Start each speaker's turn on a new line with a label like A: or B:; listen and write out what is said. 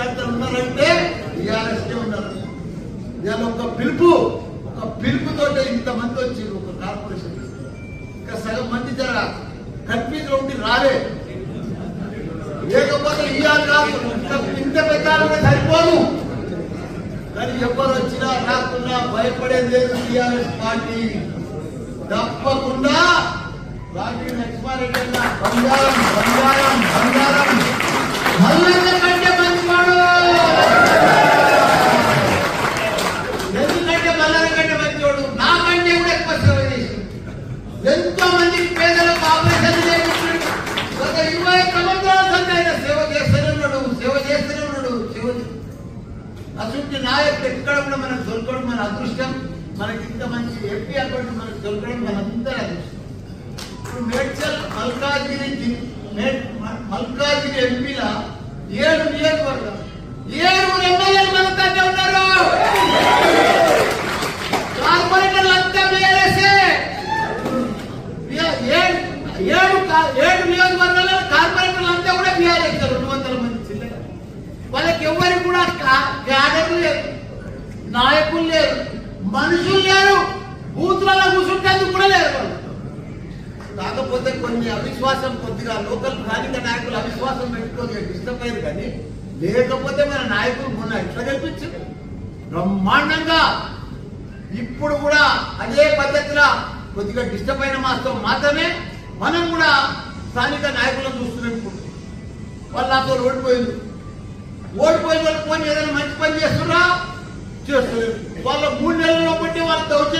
A: కార్యకర్తలు ఉన్నారంటే టీఆర్ఎస్కే ఉన్నారు ఇవాళ ఒక పిలుపు ఒక పిలుపుతోటే ఇంతమంది వచ్చి ఒక కార్పొరేషన్ ఇంకా సగం మంది జర కన్ఫ్యూజ్ ఉండి రాలే లేకపోతే ఇవాళ కాదు ఇంత ఇంత పెట్టాలంటే సరిపోదు కానీ ఎవరు వచ్చినా రాకున్నా భయపడేది లేదు టీఆర్ఎస్ పార్టీ తప్పకుండా రాజీవ్ లక్ష్మారెడ్డి అన్న బంగారం బంగారం బంగారం మల్లన్న కంటే మంచివాడు ఎందుకంటే మల్లన్న కంటే మంచివాడు నాకంటే కూడా ఎక్కువ సేవ చేసి ఎంతో మంది పేదలకు ఆపరేషన్ చేయించాడు గత ఇరవై ఒక్క సంవత్సరాల సంది ఆయన సేవ చేస్తూనే ఉన్నాడు సేవ చేస్తూనే ఉన్నాడు సేవ చే- అటువంటి నాయకుడు ఎక్కడ కూడా మనకు దొరకడం మన అదృష్టం మనకి ఇంత మంచి ఎంపీ అకౌంట్ మనకు దొరకడం మనందరి అదృష్టం ఇప్పుడు మేడ్చల్ మల్కాజిగిరి జి- మే- మ- మల్కాజిగిరి ఎంపీల ఏడు నియోజకవర్గం ఏడు ఎమ్మెల్యేలు మన తండ్రి ఉన్నారు కార్పొరేటర్లు అంతా బీఆర్ఎస్ఏ. ఏ- ఏ- ఏడు కా- ఏడు నియోజకవర్గాల్లో కార్పొరేటర్లు అంతా కూడా బీఆర్ఎస్ రెండు వందల మంది చిల్లర వాళ్ళకి ఎవరికి కూడా కా- క్యాడర్లు లేరు నాయకులు లేరు మనుషులు లేరు బూతులలో కూర్చుంటేందుకు కూడా లేరు వాళ్ళు కాకపోతే కొన్ని అవిశ్వాసం కొద్దిగా లోకల్ స్థానిక నాయకులు అవిశ్వాసం పెట్టుకొని డిస్టర్బ్ అయ్యారు కానీ లేకపోతే మన నాయకులు మొన్న ఎట్లా గెలిపించారు బ్రహ్మాండంగా ఇప్పుడు కూడా అదే పద్ధతిలో కొద్దిగా డిస్టర్బ్ అయిన మాత్రం మాత్రమే మనం కూడా స్థానిక నాయకులను చూస్తున్నాం ఇప్పుడు వాళ్ళు నాతో ఓడిపోయింది ఓడిపోయిన వాళ్ళు పోనీ ఏదైనా మంచి పని చేస్తున్నా చేస్తలేదు వాళ్ళ మూడు నెలల్లో బట్టి వాళ్ళు దౌర్జన్యం